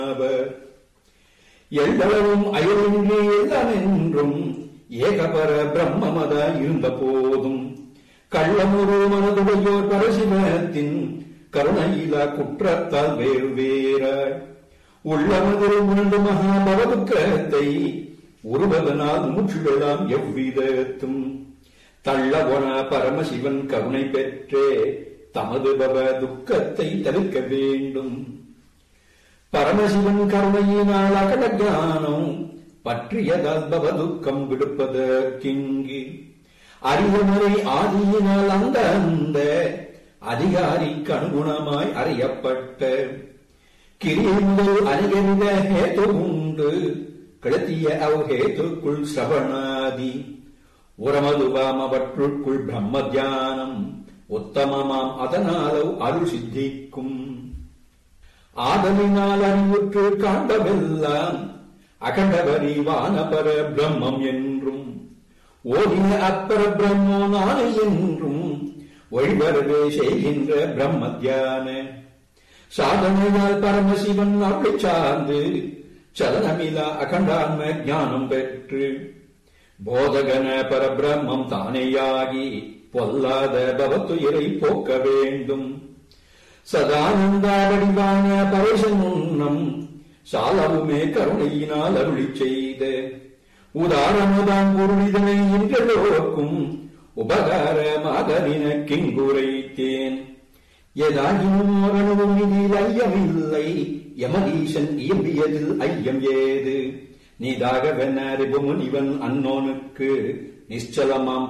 அவர் எல்லளவும் அயலின்றி எல்லாம் என்றும் ஏகபர பிரம்மமத இருந்த போதும் கள்ளமுரு மனதுடையோர் பரசிவத்தின் கருணையில குற்றத்தால் வேறு வேறாய் உள்ளமது உணர்ந்து மகாபவதுக்கத்தை உருவதனால் முற்றிடலாம் எவ்விதத்தும் தள்ளவன பரமசிவன் கருணை பெற்றே தமது பவ துக்கத்தை தவிர்க்க வேண்டும் பரமசிவன் கருணையினால் அகல ஞானம் பற்றியதால் பவ துக்கம் விடுப்பதற்கிங்கு அறிவுமுறை ஆதியினால் அந்த அந்த அதிகாரிக்கு அனுகுணமாய் அறியப்பட்ட கிரிய முதல் அநேகவித ஹேது உண்டு கிளத்திய அவ் ஹேதுக்குள் சவணாதி உரமதுவாம் அவற்றுக்குள் பிரம்ம தியானம் உத்தமமாம் அதனாலவ் அருள் சித்திக்கும் ஆதலினால் அறிவுற்று காண்பவெல்லாம் அகண்டவரி வானபர பிரம்மம் என்றும் ஓதிய அப்பர பிரம்மோ நானே என்றும் வழிவரவே செய்கின்ற பிரம்ம தியான சாதனையால் பரமசிவன் அருளை சார்ந்து சலனமிலா அகண்டான்ம ஞானம் பெற்று போதகன பரபிரம்மம் தானேயாகி பொல்லாத பவத்துயிரை போக்க வேண்டும் சதானந்த வடிவான பரேசன் உன்னம் சாலவுமே கருணையினால் அருளி செய்த உதாரணதான் பொருளிதனை இன்றெல்லோர்க்கும் உபகாரமாதலின கிங்குரைத்தேன் எதாயினும் அணுவும் இதில் ஐயமில்லை யமதீசன் இயம்பியதில் ஐயம் ஏது நீதாகவென அறிவு முனிவன் அன்னோனுக்கு நிச்சலமாம்